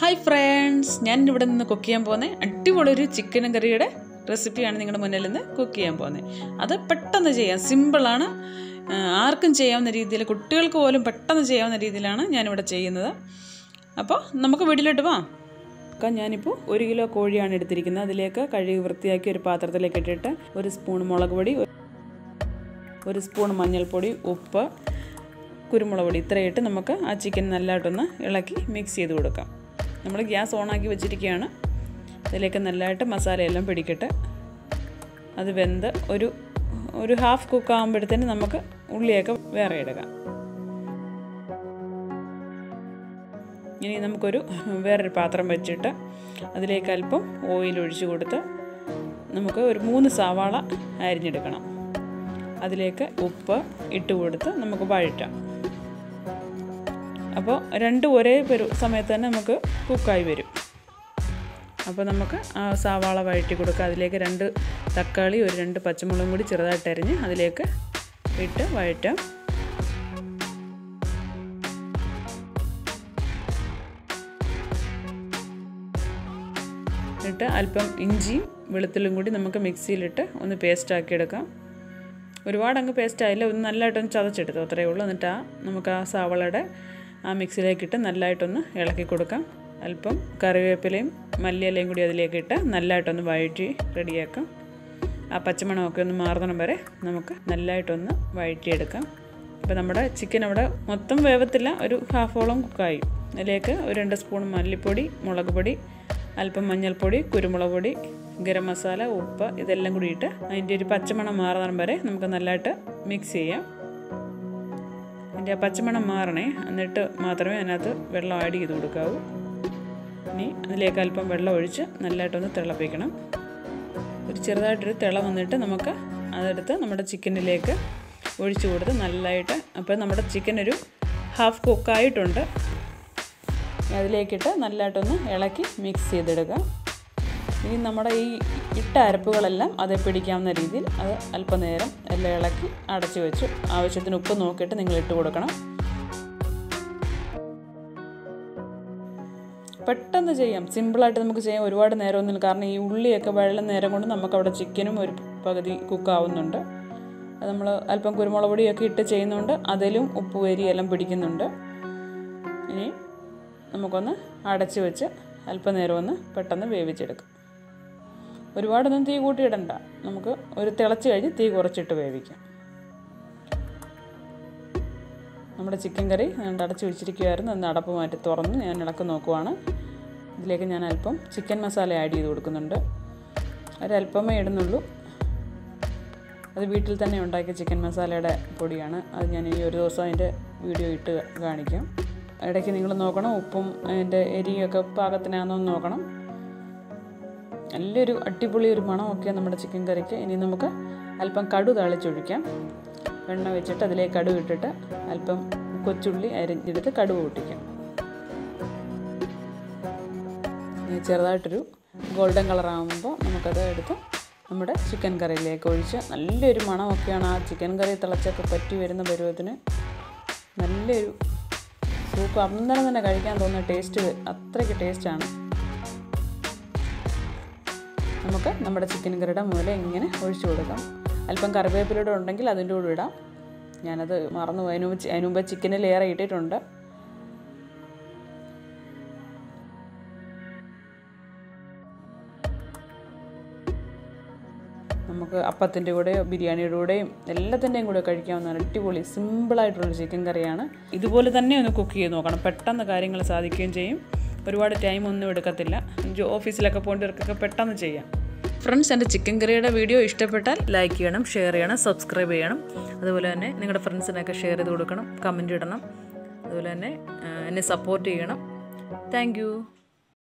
hi friends ഞാൻ ഇവിടെ നിന്ന് കുക്ക് ചെയ്യാൻ പോകുന്നത് അടിപൊളി ഒരു ചിക്കൻ കറിയുടെ റെസിപ്പിയാണ് നിങ്ങളുടെ മുന്നിൽ നിന്ന് കുക്ക് ചെയ്യാൻ പോകുന്നത് അത് പെട്ടെന്ന് ചെയ്യാം സിമ്പിളാണ് ആ, ആർക്കും ചെയ്യാവുന്ന രീതിയിൽ കുട്ടികൾക്ക് പോലും പെട്ടെന്ന് ചെയ്യാവുന്ന രീതിയിലാണ് ഞാനിവിടെ ചെയ്യുന്നത് അപ്പോൾ നമുക്ക് വീട്ടിലോട്ട് പോവാം ഒക്കെ ഞാനിപ്പോൾ ഒരു കിലോ കോഴിയാണ് എടുത്തിരിക്കുന്നത് അതിലേക്ക് കഴുകി വൃത്തിയാക്കി ഒരു പാത്രത്തിലേക്ക് ഇട്ടിട്ട് ഒരു സ്പൂൺ മുളക് പൊടി ഒരു സ്പൂൺ മഞ്ഞൾപ്പൊടി ഉപ്പ് കുരുമുളക് പൊടി ഇത്രയിട്ട് നമുക്ക് ആ ചിക്കൻ നല്ലതായിട്ടൊന്ന് ഇളക്കി മിക്സ് ചെയ്ത് കൊടുക്കാം നമ്മൾ ഗ്യാസ് ഓണാക്കി വെച്ചിരിക്കുകയാണ് അതിലേക്ക് നല്ലതായിട്ട് മസാലയെല്ലാം പിടിക്കട്ടെ അത് വെന്ത് ഒരു ഒരു ഹാഫ് കുക്ക് ആകുമ്പോഴത്തേന് നമുക്ക് ഉള്ളിയൊക്കെ വേറെ എടുക്കാം ഇനി നമുക്കൊരു വേറൊരു പാത്രം വെച്ചിട്ട് അതിലേക്ക് അല്പം ഓയിൽ ഒഴിച്ച് കൊടുത്ത് നമുക്ക് ഒരു മൂന്ന് സവാള അരിഞ്ഞെടുക്കണം അതിലേക്ക് ഉപ്പ് ഇട്ട് കൊടുത്ത് നമുക്ക് വഴറ്റാം അപ്പോൾ രണ്ടും ഒരേ ഒരു സമയത്ത് തന്നെ നമുക്ക് കുക്കായി വരും അപ്പോൾ നമുക്ക് ആ സവാള വഴറ്റി കൊടുക്കുക അതിലേക്ക് രണ്ട് തക്കാളി ഒരു രണ്ട് പച്ചമുളകും കൂടി ചെറുതായിട്ട് അരിഞ്ഞ് അതിലേക്ക് ഇട്ട് വഴറ്റാം ഇട്ട് അല്പം ഇഞ്ചിയും വെളുത്തുള്ളിയും കൂടി നമുക്ക് മിക്സിയിലിട്ട് ഒന്ന് പേസ്റ്റാക്കി എടുക്കാം ഒരുപാട് അങ്ങ് പേസ്റ്റ് ആയില്ല ഒന്ന് നല്ലതായിട്ടൊന്ന് ചതച്ചെടുത്തു അത്രയേ ഉള്ളൂ എന്നിട്ട് ആ നമുക്ക് ആ സവളയുടെ ആ മിക്സിയിലേക്കിട്ട് നല്ലതായിട്ടൊന്ന് ഇളക്കി കൊടുക്കാം അല്പം കറിവേപ്പിലയും മല്ലിയിലയും കൂടി അതിലേക്ക് ഇട്ട് നല്ലതായിട്ടൊന്ന് വഴറ്റി റെഡിയാക്കാം ആ പച്ചമണമൊക്കെ ഒന്ന് മാറുന്നിടം വരെ നമുക്ക് നല്ലതായിട്ടൊന്ന് വഴറ്റിയെടുക്കാം അപ്പോൾ നമ്മുടെ ചിക്കൻ അവിടെ മൊത്തം വേവത്തില്ല ഒരു ഹാഫോളം കുക്കായി അതിലേക്ക് ഒരു രണ്ട് സ്പൂൺ മല്ലിപ്പൊടി മുളക് പൊടി അല്പം മഞ്ഞൾപ്പൊടി കുരുമുളക് പൊടി ഗരം മസാല ഉപ്പ് ഇതെല്ലാം കൂടി ഇട്ട് അതിൻ്റെ ഒരു പച്ചമണം മാറുന്നിടം വരെ നമുക്ക് നല്ലതായിട്ട് മിക്സ് ചെയ്യാം അതിൻ്റെ ആ പച്ചമണം മാറണേ എന്നിട്ട് മാത്രമേ അതിനകത്ത് വെള്ളം ആഡ് ചെയ്ത് കൊടുക്കാവൂ ഇനി അതിലേക്ക് അല്പം വെള്ളം ഒഴിച്ച് നല്ലതായിട്ടൊന്ന് തിളപ്പിക്കണം ഒരു ചെറുതായിട്ടൊരു തിള വന്നിട്ട് നമുക്ക് അതെടുത്ത് നമ്മുടെ ചിക്കനിലേക്ക് ഒഴിച്ചു കൊടുത്ത് നല്ലതായിട്ട് അപ്പോൾ നമ്മുടെ ചിക്കൻ ഒരു ഹാഫ് കുക്കായിട്ടുണ്ട് അതിലേക്കിട്ട് നല്ലതായിട്ടൊന്ന് ഇളക്കി മിക്സ് ചെയ്തെടുക്കുക ഇനി നമ്മുടെ ഈ ഇട്ട അരപ്പുകളെല്ലാം അത് പിടിക്കാവുന്ന രീതിയിൽ അത് അല്പനേരം എല്ലാം ഇളക്കി അടച്ചു വെച്ചു ആവശ്യത്തിന് ഉപ്പ് നോക്കിയിട്ട് നിങ്ങൾ ഇട്ട് കൊടുക്കണം പെട്ടെന്ന് ചെയ്യാം സിമ്പിളായിട്ട് നമുക്ക് ചെയ്യാം ഒരുപാട് നേരമൊന്നുമില്ല കാരണം ഈ ഉള്ളിയൊക്കെ വെള്ളം നേരം കൊണ്ട് നമുക്ക് അവിടെ ചിക്കനും ഒരു പകുതി കുക്കാവുന്നുണ്ട് അത് നമ്മൾ അല്പം കുരുമുളക് പൊടിയൊക്കെ ഇട്ട് ചെയ്യുന്നതുകൊണ്ട് അതിലും ഉപ്പ് വരി എല്ലാം പിടിക്കുന്നുണ്ട് ഇനി നമുക്കൊന്ന് അടച്ച് വെച്ച് അല്പനേരം ഒന്ന് പെട്ടെന്ന് വേവിച്ചെടുക്കാം ഒരുപാടൊന്നും തീ കൂട്ടിയിടണ്ട നമുക്ക് ഒരു തിളച്ച് കഴിഞ്ഞ് തീ കുറച്ചിട്ട് വേവിക്കാം നമ്മുടെ ചിക്കൻ കറി ഞാൻ അടച്ച് വെച്ചിരിക്കുമായിരുന്നു ഒന്ന് അടപ്പ് മാറ്റി തുറന്ന് ഞാൻ ഇളക്ക് നോക്കുവാണ് ഇതിലേക്ക് ഞാൻ അല്പം ചിക്കൻ മസാല ആഡ് ചെയ്ത് കൊടുക്കുന്നുണ്ട് ഒരല്പമേ ഇടുന്നുള്ളൂ അത് വീട്ടിൽ തന്നെ ഉണ്ടാക്കിയ ചിക്കൻ മസാലയുടെ പൊടിയാണ് അത് ഞാൻ ഈ ഒരു ദിവസം അതിൻ്റെ വീഡിയോ ഇട്ട് കാണിക്കാം ഇടയ്ക്ക് നിങ്ങൾ നോക്കണം ഉപ്പും അതിൻ്റെ എരിയൊക്കെ പാകത്തിനാണെന്നോ നോക്കണം നല്ലൊരു അടിപൊളി ഒരു മണമൊക്കെ നമ്മുടെ ചിക്കൻ കറിക്ക് ഇനി നമുക്ക് അല്പം കടു തളിച്ചൊഴിക്കാം എണ്ണ വെച്ചിട്ട് അതിലേക്ക് കടു ഇട്ടിട്ട് അല്പം കൊച്ചുള്ളി അരിഞ്ഞെടുത്ത് കടുവ് പൊട്ടിക്കാം ഇനി ചെറുതായിട്ടൊരു ഗോൾഡൻ കളറാകുമ്പോൾ നമുക്കത് എടുത്ത് നമ്മുടെ ചിക്കൻ കറിയിലേക്ക് ഒഴിച്ച് നല്ലൊരു മണമൊക്കെയാണ് ആ ചിക്കൻ കറി തിളച്ചൊക്കെ പറ്റി വരുന്ന പരുവത്തിന് നല്ലൊരു സൂപ്പ് അന്നേരം തന്നെ കഴിക്കാൻ തോന്നുന്ന ടേസ്റ്റ് അത്രയ്ക്ക് ടേസ്റ്റാണ് നമുക്ക് നമ്മുടെ ചിക്കൻ കറിയുടെ മൂല ഇങ്ങനെ ഒഴിച്ചു കൊടുക്കാം അല്പം കറിവേപ്പിലൂടെ ഉണ്ടെങ്കിൽ അതിൻ്റെ കൂടെ ഇടാം ഞാനത് മറന്നു അതിന് മുമ്പ് അതിന് മുമ്പ് ചിക്കനിൽ ഏറെ ഇട്ടിട്ടുണ്ട് നമുക്ക് അപ്പത്തിൻ്റെ കൂടെയോ ബിരിയാണിയുടെ കൂടെയും എല്ലാത്തിൻ്റെയും കൂടെ കഴിക്കാവുന്ന അടിപൊളി സിമ്പിളായിട്ടുള്ളൊരു ചിക്കൻ കറിയാണ് ഇതുപോലെ തന്നെ ഒന്ന് കുക്ക് ചെയ്ത് നോക്കണം പെട്ടെന്ന് കാര്യങ്ങൾ സാധിക്കുകയും ചെയ്യും ഒരുപാട് ടൈം ഒന്നും എടുക്കത്തില്ല ഓഫീസിലൊക്കെ പോകേണ്ടവർക്കൊക്കെ പെട്ടെന്ന് ചെയ്യാം ഫ്രണ്ട്സ് എൻ്റെ ചിക്കൻ കറിയുടെ വീഡിയോ ഇഷ്ടപ്പെട്ടാൽ ലൈക്ക് ചെയ്യണം ഷെയർ ചെയ്യണം സബ്സ്ക്രൈബ് ചെയ്യണം അതുപോലെ തന്നെ നിങ്ങളുടെ ഫ്രണ്ട്സിനൊക്കെ ഷെയർ ചെയ്ത് കൊടുക്കണം കമൻറ്റ് ഇടണം അതുപോലെ തന്നെ ആ, എന്നെ സപ്പോർട്ട് ചെയ്യണം താങ്ക്